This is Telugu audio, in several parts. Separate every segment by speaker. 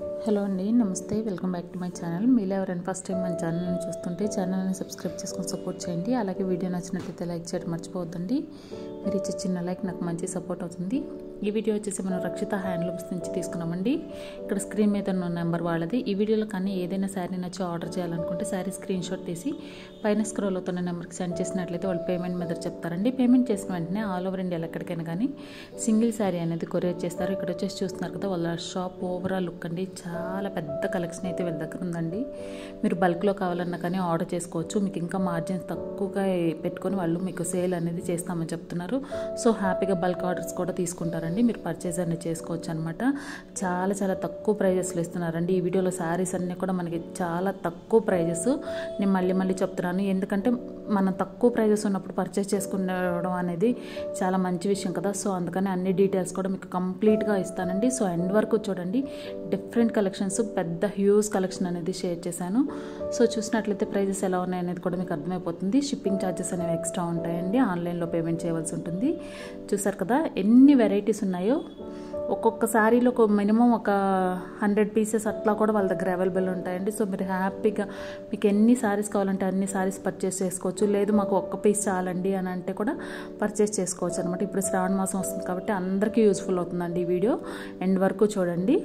Speaker 1: హలో అండి నమస్తే welcome back to my channel మీలో ఎవరైనా ఫస్ట్ టైం మన ఛానల్ని చూస్తుంటే ఛానల్ని సబ్స్క్రైబ్ చేసుకొని సపోర్ట్ చేయండి అలాగే వీడియో నచ్చినట్లయితే లైక్ చేయడం మర్చిపోవద్దండి మీరు ఇచ్చే చిన్న లైక్ నాకు మంచి సపోర్ట్ అవుతుంది ఈ వీడియో వచ్చేసి మనం రక్షిత హ్యాండ్లూమ్స్ నుంచి తీసుకున్నామండి ఇక్కడ స్క్రీన్ మీద ఉన్న నెంబర్ వాళ్ళది ఈ వీడియోలో కానీ ఏదైనా శారీ నచ్చి ఆర్డర్ చేయాలనుకుంటే శారీ స్క్రీన్ షాట్ తీసి పైన స్క్రోల్ అవుతున్న నెంబర్కి సెండ్ చేసినట్లయితే వాళ్ళు పేమెంట్ మెథడ్ చెప్తారండి పేమెంట్ చేసిన వెంటనే ఆల్ ఓవర్ ఇండియాలో ఎక్కడికైనా కానీ సింగిల్ శారీ అనేది కొరియర్ చేస్తారు ఇక్కడ వచ్చేసి చూస్తున్నారు కదా వాళ్ళ షాప్ ఓవరాల్ లుక్ అండి చాలా పెద్ద కలెక్షన్ అయితే వీళ్ళ దగ్గర ఉందండి మీరు బల్క్లో కావాలన్నా కానీ ఆర్డర్ చేసుకోవచ్చు మీకు ఇంకా మార్జిన్స్ తక్కువగా పెట్టుకొని వాళ్ళు మీకు సేల్ అనేది చేస్తామని చెప్తున్నారు సో హ్యాపీగా బల్క్ ఆర్డర్స్ కూడా తీసుకుంటారండి మీరు పర్చేజ్ అనేది చేసుకోవచ్చు అనమాట చాలా చాలా తక్కువ ప్రైజెస్లో ఇస్తున్నారండి ఈ వీడియోలో శారీస్ అన్నీ కూడా మనకి చాలా తక్కువ ప్రైజెస్ నేను మళ్ళీ మళ్ళీ చెప్తున్నాను ఎందుకంటే మనం తక్కువ ప్రైజెస్ ఉన్నప్పుడు పర్చేస్ చేసుకునడం అనేది చాలా మంచి విషయం కదా సో అందుకని అన్ని డీటెయిల్స్ కూడా మీకు కంప్లీట్గా ఇస్తానండి సో ఎండ్ వరకు చూడండి డిఫరెంట్ కలెక్షన్స్ పెద్ద హ్యూజ్ కలెక్షన్ అనేది షేర్ చేశాను సో చూసినట్లయితే ప్రైజెస్ ఎలా ఉన్నాయి అనేది కూడా మీకు అర్థమైపోతుంది షిప్పింగ్ ఛార్జెస్ అనేవి ఎక్స్ట్రా ఉంటాయండి ఆన్లైన్లో పేమెంట్ చేయవలసి ఉంటుంది చూసారు కదా ఎన్ని వెరైటీస్ ఉన్నాయో ఒక్కొక్క శారీలో ఒక మినిమం ఒక హండ్రెడ్ పీసెస్ అట్లా కూడా వాళ్ళ దగ్గర అవైలబుల్ ఉంటాయండి సో మీరు హ్యాపీగా మీకు ఎన్ని శారీస్ కావాలంటే అన్ని శారీస్ పర్చేస్ చేసుకోవచ్చు లేదు మాకు ఒక్క పీస్ చాలండి అని అంటే కూడా పర్చేస్ చేసుకోవచ్చు అనమాట ఇప్పుడు శ్రావణ మాసం వస్తుంది కాబట్టి అందరికీ యూస్ఫుల్ అవుతుందండి ఈ వీడియో ఎండ్ వరకు చూడండి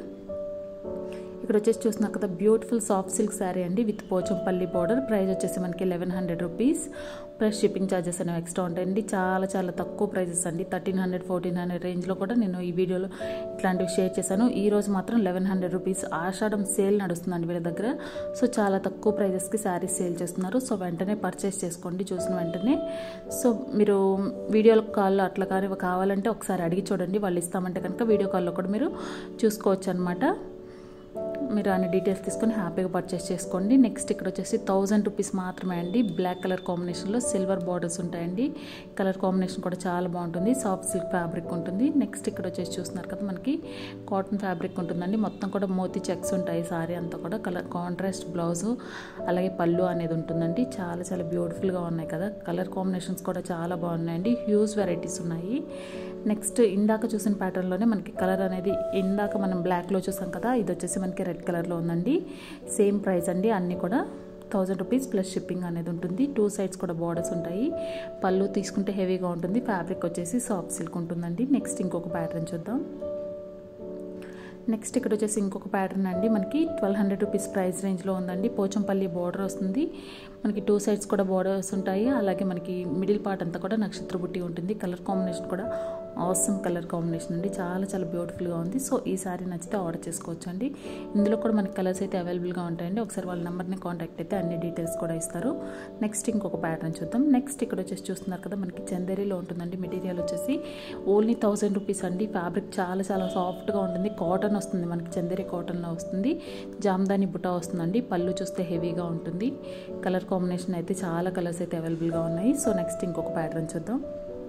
Speaker 1: ఇక్కడ వచ్చేసి చూస్తున్నారు కదా బ్యూటిఫుల్ సాఫ్ట్ సిల్క్ శారీ అండి విత్ పోచంపల్లి బార్డర్ ప్రైస్ వచ్చేసి మనకి eleven hundred rupees plus shipping charges అనేవి ఎక్స్ట్రా ఉంటాయండి చాలా చాలా తక్కువ ప్రైజెస్ అండి థర్టీన్ హండ్రెడ్ ఫోర్టీన్ హండ్రెడ్ రేంజ్లో కూడా నేను ఈ వీడియోలో ఇట్లాంటివి షేర్ చేశాను ఈ రోజు మాత్రం eleven hundred rupees Ashadam sale నడుస్తుందండి వీళ్ళ దగ్గర సో చాలా తక్కువ ప్రైజెస్కి శారీస్ సేల్ చేస్తున్నారు సో వెంటనే పర్చేస్ చేసుకోండి చూసిన వెంటనే సో మీరు వీడియో కాల్లో అట్లా కానీ కావాలంటే ఒకసారి అడిగి చూడండి వాళ్ళు ఇస్తామంటే కనుక వీడియో కాల్లో కూడా మీరు చూసుకోవచ్చు అనమాట మీరు అన్ని డీటెయిల్స్ తీసుకొని హ్యాపీగా పర్చేస్ చేసుకోండి నెక్స్ట్ ఇక్కడ వచ్చేసి థౌజండ్ రూపీస్ మాత్రమే అండి బ్లాక్ కలర్ కాంబినేషన్లో సిల్వర్ బార్డర్స్ ఉంటాయండి కలర్ కాంబినేషన్ కూడా చాలా బాగుంటుంది సాఫ్ట్ సిల్క్ ఫ్యాబ్రిక్ ఉంటుంది నెక్స్ట్ ఇక్కడ వచ్చేసి చూస్తున్నారు కదా మనకి కాటన్ ఫ్యాబ్రిక్ ఉంటుందండి మొత్తం కూడా మోతీ చెక్స్ ఉంటాయి సారీ అంతా కూడా కలర్ కాంట్రాస్ట్ బ్లౌజు అలాగే పళ్ళు అనేది ఉంటుందండి చాలా చాలా బ్యూటిఫుల్గా ఉన్నాయి కదా కలర్ కాంబినేషన్స్ కూడా చాలా బాగున్నాయండి హ్యూజ్ వెరైటీస్ ఉన్నాయి నెక్స్ట్ ఇందాక చూసిన ప్యాటర్న్లోనే మనకి కలర్ అనేది ఇందాక మనం బ్లాక్లో చూసాం కదా ఇది వచ్చేసి మనకి రెడ్ కలర్లో ఉందండి సేమ్ ప్రైస్ అండి అన్నీ కూడా థౌజండ్ రూపీస్ ప్లస్ షిప్పింగ్ అనేది ఉంటుంది టూ సైడ్స్ కూడా బార్డర్స్ ఉంటాయి పళ్ళు తీసుకుంటే హెవీగా ఉంటుంది ఫ్యాబ్రిక్ వచ్చేసి సాఫ్ట్ సిల్క్ ఉంటుందండి నెక్స్ట్ ఇంకొక ప్యాటర్న్ చూద్దాం నెక్స్ట్ ఇక్కడ వచ్చేసి ఇంకొక ప్యాటర్న్ అండి మనకి ట్వెల్వ్ హండ్రెడ్ రూపీస్ ప్రైస్ రేంజ్లో ఉందండి పోచంపల్లి బార్డర్ వస్తుంది మనకి టూ సైడ్స్ కూడా బార్డర్స్ ఉంటాయి అలాగే మనకి మిడిల్ పార్ట్ అంతా కూడా నక్షత్ర బుట్టి ఉంటుంది కలర్ కాంబినేషన్ కూడా అవసరం కలర్ కాంబినేషన్ అండి చాలా చాలా బ్యూటిఫుల్గా ఉంది సో ఈ సారీ నచ్చితే ఆర్డర్ చేసుకోవచ్చు అండి ఇందులో కూడా మనకి కలర్స్ అయితే అవైలబుల్గా ఉంటాయండి ఒకసారి వాళ్ళ నెంబర్ని కాంటాక్ట్ అయితే అన్ని డీటెయిల్స్ కూడా ఇస్తారు నెక్స్ట్ ఇంకొక ప్యాటర్న్ చూద్దాం నెక్స్ట్ ఇక్కడ వచ్చేసి చూస్తున్నారు కదా మనకి చందేరీలో ఉంటుందండి మెటీరియల్ వచ్చేసి ఓన్లీ థౌసండ్ రూపీస్ అండి ఫ్యాబ్రిక్ చాలా చాలా సాఫ్ట్గా ఉంటుంది కాటన్ వస్తుంది మనకి చందేరి కాటన్లో వస్తుంది జామ్దాని బుటా వస్తుందండి పళ్ళు చూస్తే హెవీగా ఉంటుంది కలర్ కాంబినేషన్ అయితే చాలా కలర్స్ అయితే అవైలబుల్గా ఉన్నాయి సో నెక్స్ట్ ఇంకొక ప్యాటర్న్ చూద్దాం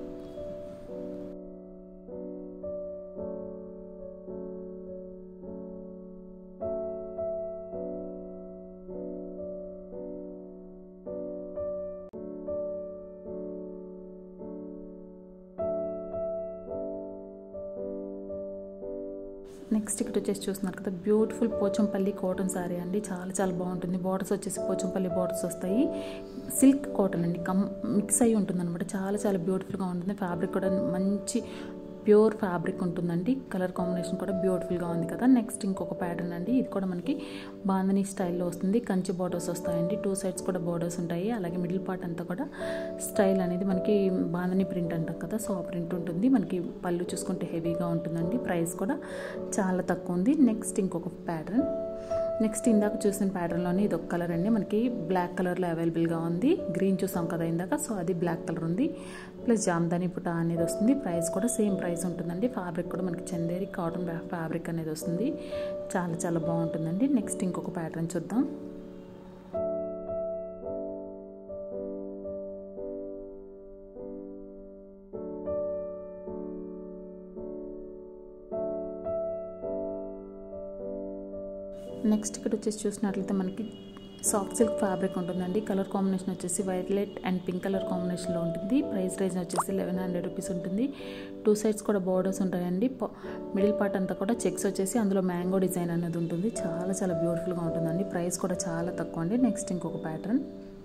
Speaker 1: నెక్స్ట్ ఇక్కడ వచ్చేసి చూస్తున్నారు కదా బ్యూటిఫుల్ పోచంపల్లి కాటన్ శారీ అండి చాలా చాలా బాగుంటుంది బార్డర్స్ వచ్చేసి పోచంపల్లి బార్డర్స్ వస్తాయి సిల్క్ కాటన్ అండి కమ్ మిక్స్ అయ్యి ఉంటుంది అనమాట చాలా చాలా బ్యూటిఫుల్గా ఉంటుంది ఫ్యాబ్రిక్ కూడా మంచి ప్యూర్ ఫ్యాబ్రిక్ ఉంటుందండి కలర్ కాంబినేషన్ కూడా బ్యూటిఫుల్గా ఉంది కదా నెక్స్ట్ ఇంకొక ప్యాటర్న్ అండి ఇది కూడా మనకి బాందని స్టైల్లో వస్తుంది కంచి బార్డర్స్ వస్తాయండి టూ సైడ్స్ కూడా బార్డర్స్ ఉంటాయి అలాగే మిడిల్ పార్ట్ అంతా కూడా స్టైల్ అనేది మనకి బాందని ప్రింట్ అంటాం కదా సో ఆ ప్రింట్ ఉంటుంది మనకి పళ్ళు చూసుకుంటే హెవీగా ఉంటుందండి ప్రైస్ కూడా చాలా తక్కువ ఉంది నెక్స్ట్ ఇంకొక ప్యాటర్న్ నెక్స్ట్ ఇందాక చూసిన ప్యాటర్న్లోనే ఇది ఒక కలర్ అండి మనకి బ్లాక్ కలర్లో అవైలబుల్గా ఉంది గ్రీన్ చూసాం కదా ఇందాక సో అది బ్లాక్ కలర్ ఉంది ప్లస్ జామ్దాని పుట అనేది వస్తుంది ప్రైస్ కూడా సేమ్ ప్రైస్ ఉంటుందండి ఫ్యాబ్రిక్ కూడా మనకి చందేరి కాటన్ ఫ్యాబ్రిక్ అనేది వస్తుంది చాలా చాలా బాగుంటుందండి నెక్స్ట్ ఇంకొక ప్యాటర్న్ చూద్దాం నెక్స్ట్ ఇక్కడ వచ్చేసి చూసినట్లయితే మనకి సాఫ్ట్ సిల్క్ ఫ్యాబ్రిక్ ఉంటుందండి కలర్ కాంబినేషన్ వచ్చేసి వైలెట్ అండ్ పింక్ కలర్ కాంబినేషన్లో ఉంటుంది ప్రైస్ రేంజ్ వచ్చేసి లెవెన్ హండ్రెడ్ రూపీస్ ఉంటుంది టూ సైడ్స్ కూడా బోర్డర్స్ ఉంటాయండి మిడిల్ పార్ట్ అంతా కూడా చెక్స్ వచ్చేసి అందులో మ్యాంగో డిజైన్ అనేది ఉంటుంది చాలా చాలా బ్యూటిఫుల్గా ఉంటుందండి ప్రైస్ కూడా చాలా తక్కువ అండి నెక్స్ట్ ఇంకొక ప్యాటర్న్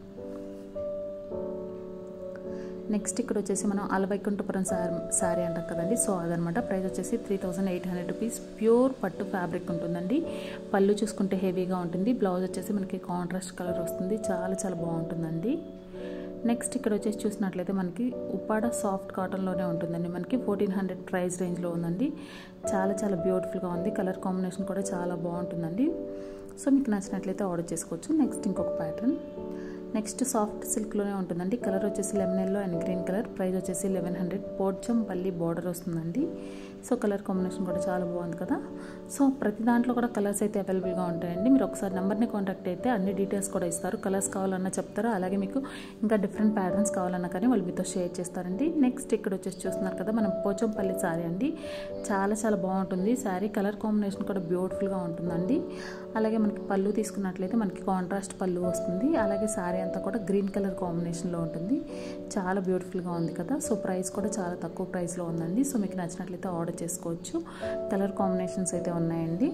Speaker 1: నెక్స్ట్ ఇక్కడ వచ్చేసి మనం అలవైకుంఠపురం శారీ శారీ అంటాం కదండి సో అదనమాట ప్రైస్ వచ్చేసి three thousand eight hundred rupees pure పట్టు ఫ్యాబ్రిక్ ఉంటుందండి పళ్ళు చూసుకుంటే హెవీగా ఉంటుంది బ్లౌజ్ వచ్చేసి మనకి కాంట్రాస్ట్ కలర్ వస్తుంది చాలా చాలా బాగుంటుందండి నెక్స్ట్ ఇక్కడ వచ్చేసి చూసినట్లయితే మనకి ఉప్పాడ సాఫ్ట్ కాటన్లోనే ఉంటుందండి మనకి ఫోర్టీన్ హండ్రెడ్ ప్రైస్ రేంజ్లో ఉందండి చాలా చాలా బ్యూటిఫుల్గా ఉంది కలర్ కాంబినేషన్ కూడా చాలా బాగుంటుందండి సో మీకు నచ్చినట్లయితే ఆర్డర్ చేసుకోవచ్చు నెక్స్ట్ ఇంకొక ప్యాటర్న్ నెక్స్ట్ సాఫ్ట్ సిల్క్లోనే ఉంటుందండి కలర్ వచ్చేసి lemon yellow and green colour price వచ్చేసి eleven hundred Pochampalli border వస్తుందండి సో కలర్ కాంబినేషన్ కూడా చాలా బాగుంది కదా సో ప్రతి దాంట్లో కూడా కలర్స్ అయితే అవైలబుల్గా ఉంటాయండి మీరు ఒకసారి నెంబర్ని కాంటాక్ట్ అయితే అన్ని డీటెయిల్స్ కూడా ఇస్తారు కలర్స్ కావాలన్నా చెప్తారు అలాగే మీకు ఇంకా డిఫరెంట్ ప్యాటర్న్స్ కావాలన్నా కానీ వాళ్ళు మీతో షేర్ చేస్తారండి నెక్స్ట్ ఇక్కడ వచ్చేసి చూస్తున్నారు కదా మనం పోచంపల్లి శారీ అండి చాలా చాలా బాగుంటుంది శారీ కలర్ కాంబినేషన్ కూడా బ్యూటిఫుల్గా ఉంటుందండి అలాగే మనకి పళ్ళు తీసుకున్నట్లయితే మనకి కాంట్రాస్ట్ పళ్ళు వస్తుంది అలాగే శారీ అంతా కూడా గ్రీన్ కలర్ కాంబినేషన్లో ఉంటుంది చాలా బ్యూటిఫుల్గా ఉంది కదా సో ప్రైస్ కూడా చాలా తక్కువ ప్రైస్లో ఉందండి సో మీకు నచ్చినట్లయితే ఆర్డర్ చేసుకోవచ్చు కలర్ కాంబినేషన్స్ అయితే ఉన్నాయండి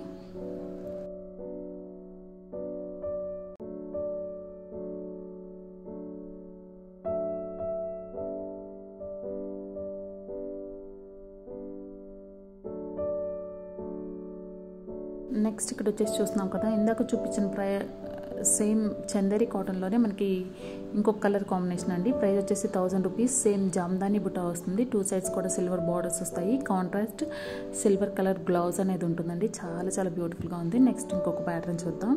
Speaker 1: నెక్స్ట్ ఇక్కడ వచ్చేసి చూస్తున్నాం కదా ఇందాక చూపించిన ప్రై సేమ్ చందేరి కాటన్లోనే మనకి ఇంకొక కలర్ కాంబినేషన్ అండి ప్రైస్ వచ్చేసి థౌజండ్ రూపీస్ సేమ్ జామ్దాని బుట్ట వస్తుంది టూ సైడ్స్ కూడా సిల్వర్ బార్డర్స్ వస్తాయి కాంట్రాస్ట్ సిల్వర్ కలర్ బ్లౌజ్ అనేది ఉంటుందండి చాలా చాలా బ్యూటిఫుల్గా ఉంది నెక్స్ట్ ఇంకొక ప్యాటర్న్ చూద్దాం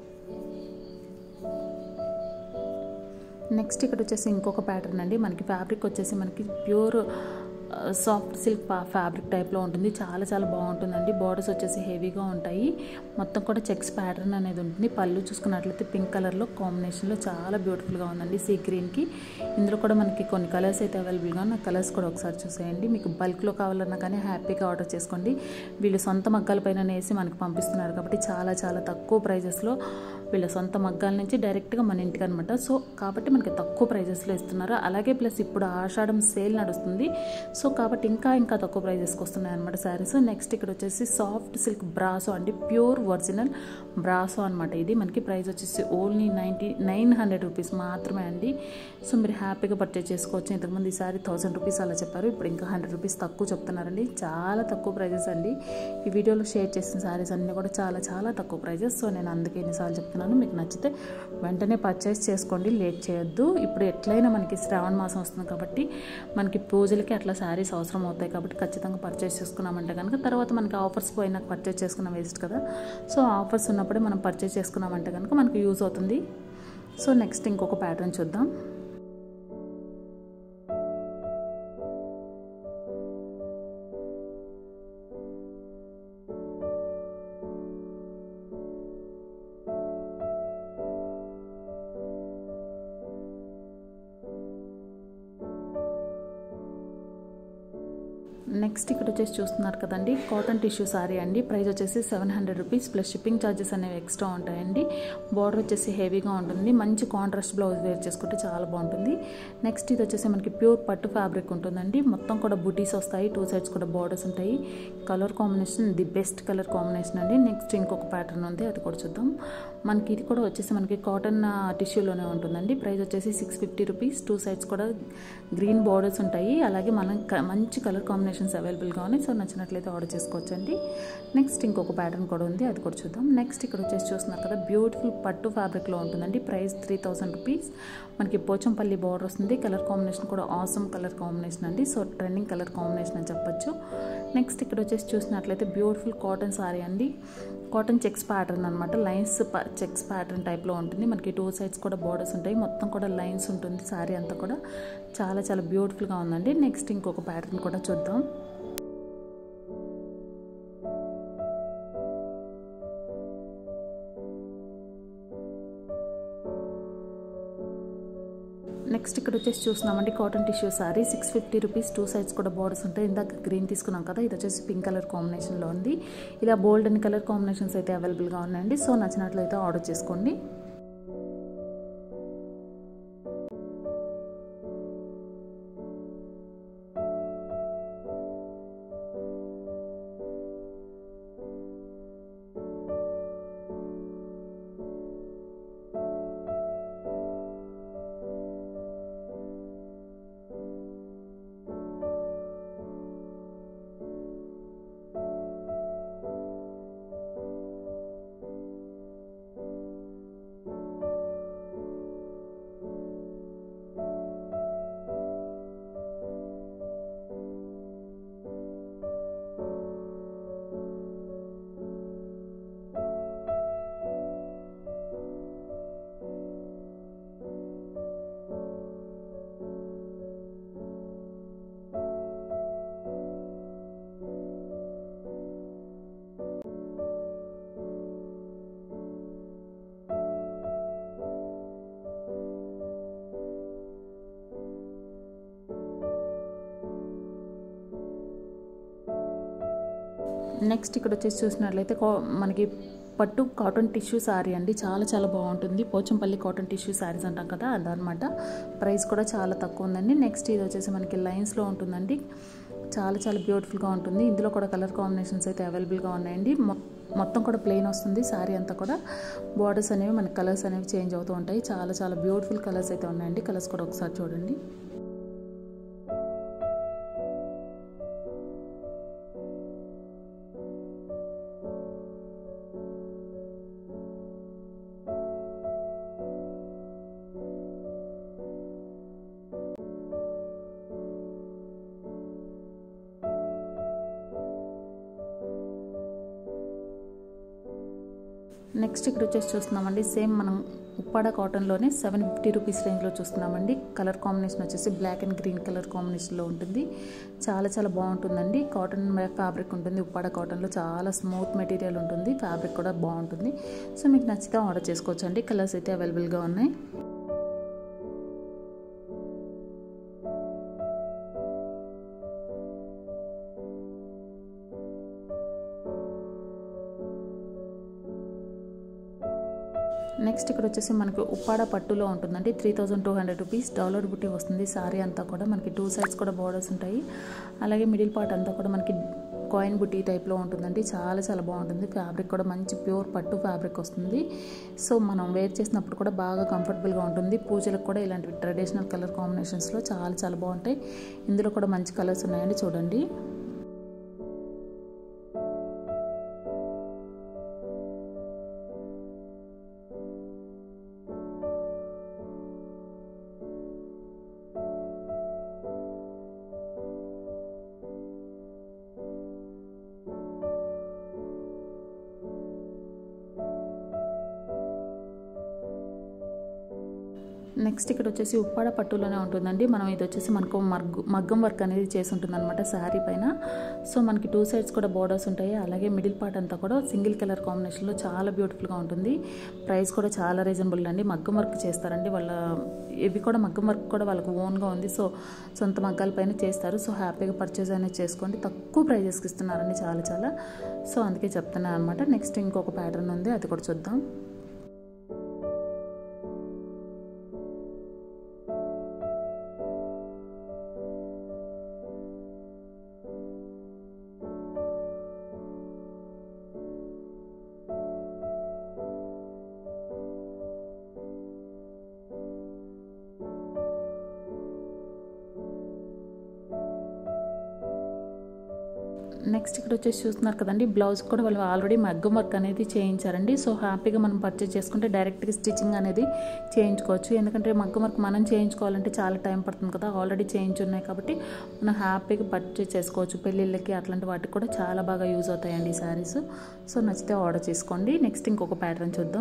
Speaker 1: నెక్స్ట్ ఇక్కడ వచ్చేసి ఇంకొక ప్యాటర్న్ అండి మనకి ఫ్యాబ్రిక్ వచ్చేసి మనకి ప్యూర్ సాఫ్ట్ సిల్క్ ఫ్యాబ్రిక్ టైప్లో ఉంటుంది చాలా చాలా బాగుంటుందండి బార్డర్స్ వచ్చేసి హెవీగా ఉంటాయి మొత్తం కూడా చెక్స్ ప్యాటర్న్ అనేది ఉంటుంది పళ్ళు చూసుకున్నట్లయితే పింక్ కలర్లో కాంబినేషన్లో చాలా బ్యూటిఫుల్గా ఉందండి సీ గ్రీన్కి ఇందులో కూడా మనకి కొన్ని కలర్స్ అయితే అవైలబుల్గా ఉన్న కలర్స్ కూడా ఒకసారి చూసేయండి మీకు బల్క్లో కావాలన్నా కానీ హ్యాపీగా ఆర్డర్ చేసుకోండి వీళ్ళు సొంత మగ్గాల పైన వేసి మనకి పంపిస్తున్నారు కాబట్టి చాలా చాలా తక్కువ ప్రైజెస్లో వీళ్ళ సొంత మగ్గాల నుంచి డైరెక్ట్గా మన ఇంటికి అనమాట సో కాబట్టి మనకి తక్కువ ప్రైజెస్లో ఇస్తున్నారు అలాగే ప్లస్ ఇప్పుడు ఆషాఢం సేల్ నడుస్తుంది సో కాబట్టి ఇంకా ఇంకా తక్కువ ప్రైజెస్కి వస్తున్నాయి అనమాట శారీస్ నెక్స్ట్ ఇక్కడ వచ్చేసి సాఫ్ట్ సిల్క్ బ్రాసో అండి ప్యూర్ ఒరిజినల్ బ్రాసో అనమాట ఇది మనకి ప్రైస్ వచ్చేసి only ninety nine hundred rupees మాత్రమే అండి సో మీరు హ్యాపీగా పర్చేజ్ చేసుకోవచ్చు ఇంతకుముందు ఈ సారీ థౌసండ్ రూపీస్ అలా చెప్పారు ఇప్పుడు ఇంకా హండ్రెడ్ రూపీస్ తక్కువ చెప్తున్నారండి చాలా తక్కువ ప్రైజెస్ అండి ఈ వీడియోలో షేర్ చేసిన సారీస్ అన్నీ కూడా చాలా చాలా తక్కువ ప్రైజెస్ సో నేను అందుకే ఎన్నిసార్లు చెప్తున్నాను మీకు నచ్చితే వెంటనే పర్చేస్ చేసుకోండి లేట్ చేయొద్దు ఇప్పుడు ఎట్లయినా మనకి శ్రావణ మాసం వస్తుంది కాబట్టి మనకి పూజలకి అట్లా శారీస్ అవసరం అవుతాయి కాబట్టి ఖచ్చితంగా పర్చేస్ చేసుకున్నామంటే కనుక తర్వాత మనకి ఆఫర్స్ పోయినాక పర్చేస్ చేసుకున్న వేస్ట్ కదా సో ఆఫర్స్ ఉన్నప్పుడే మనం పర్చేస్ చేసుకున్నామంటే కనుక మనకి యూజ్ అవుతుంది సో నెక్స్ట్ ఇంకొక ప్యాటర్న్ చూద్దాం నెక్స్ట్ ఇక్కడ వచ్చేసి చూస్తున్నారు కదండి కాటన్ టిష్యూ సారీ అండి ప్రైస్ వచ్చేసి seven hundred rupees plus shipping charges అనేవి ఎక్స్ట్రా ఉంటాయండి బార్డర్ వచ్చేసి హెవీగా ఉంటుంది మంచి కాంట్రాస్ట్ బ్లౌజ్ వేర్ చేసుకుంటే చాలా బాగుంటుంది నెక్స్ట్ ఇది వచ్చేసి మనకి ప్యూర్ పట్టు ఫ్యాబ్రిక్ ఉంటుందండి మొత్తం కూడా బుటీస్ వస్తాయి టూ సైడ్స్ కూడా బార్డర్స్ ఉంటాయి colour combination the best colour combination అండి నెక్స్ట్ ఇంకొక ప్యాటర్న్ ఉంది అది కూడా చూద్దాం మనకి ఇది కూడా వచ్చేసి మనకి కాటన్ టిష్యూలోనే ఉంటుందండి ప్రైస్ వచ్చేసి six fifty rupees two sides కూడా గ్రీన్ బార్డర్స్ ఉంటాయి అలాగే మనం మంచి కలర్ కాంబినేషన్ ఆప్షన్స్ అవైలబుల్గా ఉన్నాయి సో నచ్చినట్లయితే ఆర్డర్ చేసుకోవచ్చండి నెక్స్ట్ ఇంకొక ప్యాటర్న్ కూడా ఉంది అది కూడా చూద్దాం నెక్స్ట్ ఇక్కడ వచ్చేసి చూస్తున్నారు కదా బ్యూటిఫుల్ పట్టు ఫ్యాబ్రిక్లో ఉంటుందండి ప్రైస్ త్రీ థౌసండ్ రూపీస్ మనకి పోచంపల్లి బార్డర్ వస్తుంది కలర్ కాంబినేషన్ కూడా ఆసమ్ కలర్ కాంబినేషన్ అండి సో ట్రెండింగ్ కలర్ కాంబినేషన్ అని చెప్పొచ్చు నెక్స్ట్ ఇక్కడ వచ్చేసి చూసినట్లయితే బ్యూటిఫుల్ కాటన్ సారీ అండి కాటన్ చెక్స్ ప్యాటర్న్ అనమాట లైన్స్ చెక్స్ ప్యాటర్న్ టైప్లో ఉంటుంది మనకి టూ సైడ్స్ కూడా బార్డర్స్ ఉంటాయి మొత్తం కూడా లైన్స్ ఉంటుంది శారీ అంతా కూడా చాలా చాలా బ్యూటిఫుల్గా ఉందండి నెక్స్ట్ ఇంకొక ప్యాటర్న్ కూడా చూద్దాం నెక్స్ట్ ఇక్కడ వచ్చేసి చూస్తున్నామండి cotton tissue sari six fifty rupees two sides కూడా బార్డర్స్ ఉంటాయి ఇందాక గ్రీన్ తీసుకున్నాం కదా ఇది వచ్చేసి పింక్ కలర్ కాంబినేషన్లో ఉంది ఇలా బోల్డ్ అండ్ కలర్ కాంబినేషన్స్ అయితే అవైలబుల్గా ఉన్నాయండి సో నచ్చినట్లయితే ఆర్డర్ చేసుకోండి నెక్స్ట్ ఇక్కడ వచ్చేసి చూసినట్లయితే మనకి పట్టు కాటన్ టిష్యూ శారీ అండి చాలా చాలా బాగుంటుంది పోచంపల్లి కాటన్ టిష్యూ శారీస్ అంటాం కదా అదనమాట ప్రైస్ కూడా చాలా తక్కువ ఉందండి నెక్స్ట్ ఇది వచ్చేసి మనకి లైన్స్లో ఉంటుందండి చాలా చాలా బ్యూటిఫుల్గా ఉంటుంది ఇందులో కూడా కలర్ కాంబినేషన్స్ అయితే అవైలబుల్గా ఉన్నాయండి మొత్తం కూడా ప్లెయిన్ వస్తుంది శారీ అంతా కూడా బార్డర్స్ అనేవి మనకి కలర్స్ అనేవి చేంజ్ అవుతూ ఉంటాయి చాలా చాలా బ్యూటిఫుల్ కలర్స్ అయితే ఉన్నాయండి కలర్స్ కూడా ఒకసారి చూడండి నెక్స్ట్ ఇక్కడ వచ్చేసి చూస్తున్నామండి సేమ్ మనం ఉప్పాడ కాటన్లోనే సెవెన్ ఫిఫ్టీ రూపీస్ రేంజ్లో చూస్తున్నామండి కలర్ కాంబినేషన్ వచ్చేసి బ్లాక్ అండ్ గ్రీన్ కలర్ కాంబినేషన్లో ఉంటుంది చాలా చాలా బాగుంటుందండి కాటన్ ఫ్యాబ్రిక్ ఉంటుంది ఉప్పాడ కాటన్లో చాలా స్మూత్ మెటీరియల్ ఉంటుంది ఫ్యాబ్రిక్ కూడా బాగుంటుంది సో మీకు నచ్చితే ఆర్డర్ చేసుకోవచ్చు అండి కలర్స్ అయితే అవైలబుల్గా ఉన్నాయి నెక్స్ట్ ఇక్కడ వచ్చేసి మనకి ఉప్పాడ పట్టులో ఉంటుందండి three thousand two hundred rupees dollar బుట్టి వస్తుంది సారీ అంతా కూడా మనకి టూ సైడ్స్ కూడా బోర్డర్స్ ఉంటాయి అలాగే మిడిల్ పార్ట్ అంతా కూడా మనకి కాయిన్ బుట్టి టైప్లో ఉంటుందండి చాలా చాలా బాగుంటుంది ఫ్యాబ్రిక్ కూడా మంచి ప్యూర్ పట్టు ఫ్యాబ్రిక్ వస్తుంది సో మనం వేర్ చేసినప్పుడు కూడా బాగా కంఫర్టబుల్గా ఉంటుంది పూజలకు కూడా ఇలాంటివి ట్రెడిషనల్ కలర్ కాంబినేషన్స్లో చాలా చాలా బాగుంటాయి ఇందులో కూడా మంచి కలర్స్ ఉన్నాయండి చూడండి నెక్స్ట్ ఇక్కడ వచ్చేసి ఉప్పాడ పట్టులోనే ఉంటుందండి మనం ఇది వచ్చేసి మనకు మగ్గు మగ్గం వర్క్ అనేది చేసి ఉంటుంది అనమాట శారీ పైన సో మనకి టూ సైడ్స్ కూడా బోర్డర్స్ ఉంటాయి అలాగే మిడిల్ పార్ట్ అంతా కూడా సింగిల్ కలర్ కాంబినేషన్లో చాలా బ్యూటిఫుల్గా ఉంటుంది ప్రైస్ కూడా చాలా రీజనబుల్ అండి మగ్గం వర్క్ చేస్తారండి వాళ్ళ ఇవి కూడా మగ్గం వర్క్ కూడా వాళ్ళకి ఓన్గా ఉంది సో సొంత మగ్గాల పైన చేస్తారు సో హ్యాపీగా పర్చేజ్ అనేది చేసుకోండి తక్కువ ప్రైజెస్కి ఇస్తున్నారండి చాలా చాలా సో అందుకే చెప్తున్నాను అనమాట నెక్స్ట్ ఇంకొక ప్యాటర్న్ ఉంది అది కూడా చూద్దాం నెక్స్ట్ ఇక్కడ వచ్చేసి చూస్తున్నారు కదండి బ్లౌజ్ కూడా వాళ్ళు ఆల్రెడీ మగ్గం వర్క్ అనేది చేయించారండి సో హ్యాపీగా మనం పర్చేస్ చేసుకుంటే డైరెక్ట్గా స్టిచ్చింగ్ అనేది చేయించుకోవచ్చు ఎందుకంటే మగ్గం వర్క్ మనం చేయించుకోవాలంటే చాలా టైం పడుతుంది కదా ఆల్రెడీ చేయించున్నాయి కాబట్టి మనం హ్యాపీగా పర్చేస్ చేసుకోవచ్చు పెళ్ళిళ్ళకి అట్లాంటి వాటికి కూడా చాలా బాగా యూజ్ అవుతాయండి ఈ శారీస్ సో నచ్చితే ఆర్డర్ చేసుకోండి నెక్స్ట్ ఇంకొక ప్యాటర్న్ చూద్దాం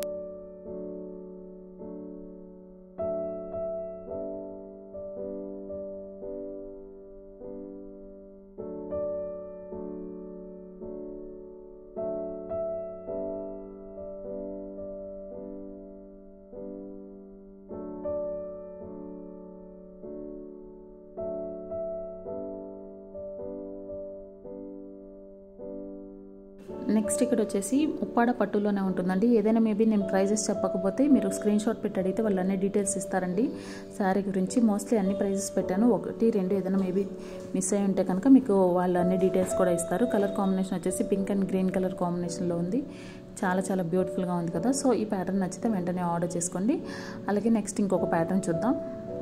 Speaker 1: నెక్స్ట్ ఇక్కడ వచ్చేసి ఉప్పాడ పట్టులోనే ఉంటుందండి ఏదైనా మేబీ నేను ప్రైజెస్ చెప్పకపోతే మీరు స్క్రీన్ షాట్ పెట్టి అడిగితే వాళ్ళు అన్ని డీటెయిల్స్ ఇస్తారండి శారీ గురించి మోస్ట్లీ అన్ని ప్రైజెస్ పెట్టాను ఒకటి రెండు ఏదైనా మేబీ మిస్ అయి ఉంటే కనుక మీకు వాళ్ళు అన్ని డీటెయిల్స్ కూడా ఇస్తారు కలర్ కాంబినేషన్ వచ్చేసి పింక్ అండ్ గ్రీన్ కలర్ కాంబినేషన్లో ఉంది చాలా చాలా బ్యూటిఫుల్గా ఉంది కదా సో ఈ ప్యాటర్న్ నచ్చితే వెంటనే ఆర్డర్ చేసుకోండి అలాగే నెక్స్ట్ ఇంకొక ప్యాటర్న్ చూద్దాం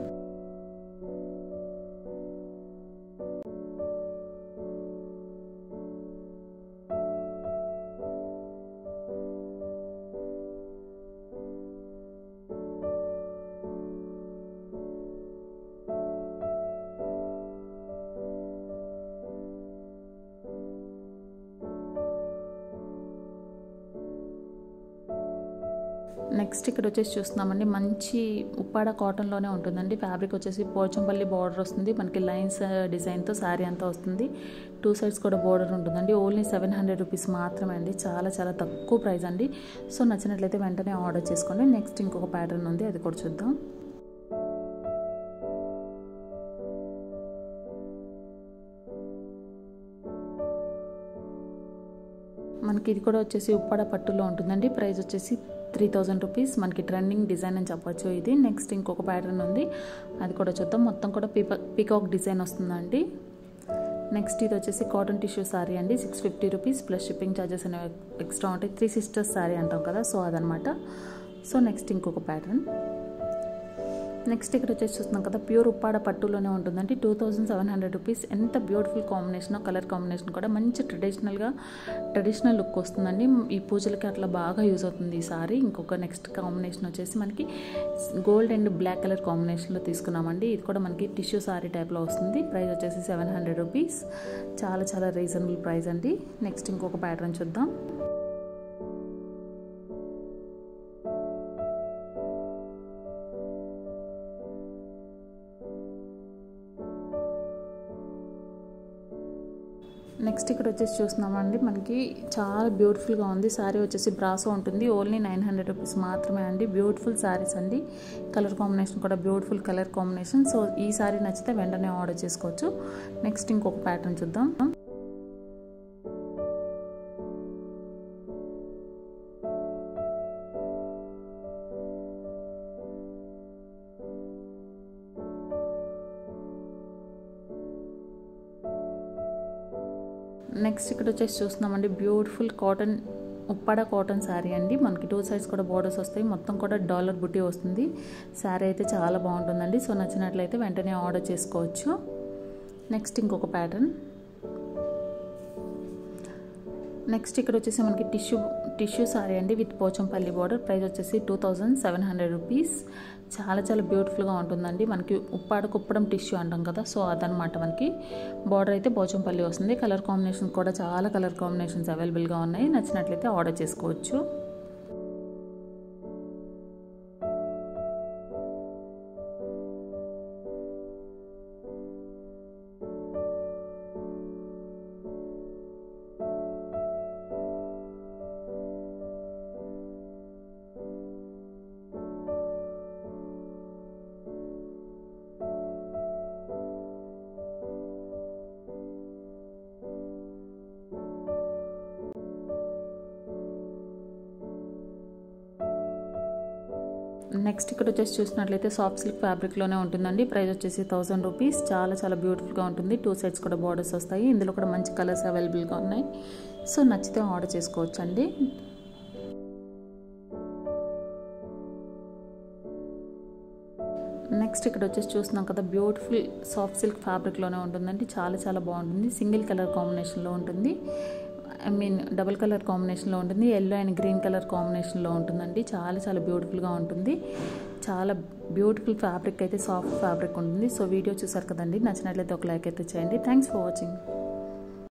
Speaker 1: నెక్స్ట్ ఇక్కడ వచ్చేసి చూస్తున్నామండి మంచి ఉప్పాడ కాటన్లోనే ఉంటుందండి ఫ్యాబ్రిక్ వచ్చేసి పోచంపల్లి బార్డర్ వస్తుంది మనకి లైన్స్ డిజైన్తో శారీ అంతా వస్తుంది టూ సైడ్స్ కూడా బార్డర్ ఉంటుందండి ఓన్లీ సెవెన్ హండ్రెడ్ రూపీస్ మాత్రమే అండి చాలా చాలా తక్కువ ప్రైస్ అండి సో నచ్చినట్లయితే వెంటనే ఆర్డర్ చేసుకోండి నెక్స్ట్ ఇంకొక ప్యాటర్న్ ఉంది అది కూడా చూద్దాం మనకి ఇది కూడా వచ్చేసి ఉప్పాడ పట్టులో ఉంటుందండి ప్రైస్ వచ్చేసి త్రీ థౌజండ్ రూపీస్ మనకి ట్రెండింగ్ డిజైన్ అని చెప్పొచ్చు ఇది నెక్స్ట్ ఇంకొక ప్యాటర్న్ ఉంది అది కూడా చూద్దాం మొత్తం కూడా పీపా పీకాక్ డిజైన్ వస్తుందండి నెక్స్ట్ ఇది వచ్చేసి కాటన్ టిష్యూ శారీ అండి six fifty rupees plus shipping charges అనేవి ఎక్స్ట్రా ఉంటాయి త్రీ సిస్టర్స్ శారీ అంటాం కదా సో అదనమాట సో నెక్స్ట్ ఇంకొక ప్యాటర్న్ నెక్స్ట్ ఇక్కడ వచ్చేసి చూస్తున్నాం కదా ప్యూర్ ఉప్పాడ పట్టులోనే ఉంటుందండి two thousand seven hundred rupees ఎంత బ్యూటిఫుల్ కాంబినేషన్ కలర్ కాంబినేషన్ కూడా మంచి ట్రెడిషనల్గా ట్రెడిషనల్ లుక్ వస్తుందండి ఈ పూజలకి అట్లా బాగా యూజ్ అవుతుంది ఈ సారీ ఇంకొక నెక్స్ట్ కాంబినేషన్ వచ్చేసి మనకి గోల్డ్ అండ్ బ్లాక్ కలర్ కాంబినేషన్లో తీసుకున్నామండి ఇది కూడా మనకి టిష్యూ సారీ టైప్లో వస్తుంది ప్రైస్ వచ్చేసి సెవెన్ హండ్రెడ్ రూపీస్ చాలా చాలా రీజనబుల్ ప్రైస్ అండి నెక్స్ట్ ఇంకొక ప్యాటర్న్ చూద్దాం నెక్స్ట్ ఇక్కడ వచ్చేసి చూస్తున్నామండి మనకి చాలా బ్యూటిఫుల్గా ఉంది శారీ వచ్చేసి బ్రాసో ఉంటుంది ఓన్లీ నైన్ హండ్రెడ్ రూపీస్ మాత్రమే అండి బ్యూటిఫుల్ శారీస్ అండి కలర్ కాంబినేషన్ కూడా బ్యూటిఫుల్ కలర్ కాంబినేషన్ సో ఈ శారీ నచ్చితే వెంటనే ఆర్డర్ చేసుకోవచ్చు నెక్స్ట్ ఇంకొక ప్యాటర్న్ చూద్దాం నెక్స్ట్ ఇక్కడ వచ్చేసి చూస్తున్నామండి beautiful cotton Uppada cotton sari అండి మనకి టూ సైడ్స్ కూడా బోర్డర్స్ వస్తాయి మొత్తం కూడా డాలర్ బుట్టి వస్తుంది శారీ అయితే చాలా బాగుంటుందండి సో నచ్చినట్లయితే వెంటనే ఆర్డర్ చేసుకోవచ్చు నెక్స్ట్ ఇంకొక ప్యాటర్న్ నెక్స్ట్ ఇక్కడ వచ్చేసి మనకి టిష్యూ టిష్యూ సారీ అండి విత్ పోచంపల్లి బార్డర్ ప్రైస్ వచ్చేసి two thousand seven hundred rupees చాలా చాలా బ్యూటిఫుల్గా ఉంటుందండి మనకి ఉప్పాడ కుప్పడం టిష్యూ అంటాం కదా సో అదనమాట మనకి బార్డర్ అయితే పోచంపల్లి వస్తుంది కలర్ కాంబినేషన్ కూడా చాలా కలర్ కాంబినేషన్స్ అవైలబుల్గా ఉన్నాయి నచ్చినట్లయితే ఆర్డర్ చేసుకోవచ్చు నెక్స్ట్ ఇక్కడ వచ్చేసి చూసినట్లయితే సాఫ్ట్ సిల్క్ ఫ్యాబ్రిక్లోనే ఉంటుందండి ప్రైస్ వచ్చేసి థౌసండ్ రూపీస్ చాలా చాలా బ్యూటిఫుల్గా ఉంటుంది టూ సైడ్స్ కూడా బార్డర్స్ వస్తాయి ఇందులో కూడా మంచి కలర్స్ అవైలబుల్గా ఉన్నాయి సో నచ్చితే ఆర్డర్ చేసుకోవచ్చండి నెక్స్ట్ ఇక్కడ వచ్చేసి చూస్తున్నాం కదా బ్యూటిఫుల్ సాఫ్ట్ సిల్క్ ఫ్యాబ్రిక్లోనే ఉంటుందండి చాలా చాలా బాగుంటుంది సింగిల్ కలర్ కాంబినేషన్లో ఉంటుంది ఐ మీన్ డబుల్ కలర్ కాంబినేషన్లో ఉంటుంది ఎల్లో అండ్ గ్రీన్ కలర్ కాంబినేషన్లో ఉంటుందండి చాలా చాలా బ్యూటిఫుల్గా ఉంటుంది చాలా బ్యూటిఫుల్ ఫ్యాబ్రిక్ అయితే సాఫ్ట్ ఫ్యాబ్రిక్ ఉంటుంది సో వీడియో చూసారు కదండి నచ్చినట్లయితే ఒక లైక్ అయితే చేయండి థ్యాంక్స్ ఫర్ వాచింగ్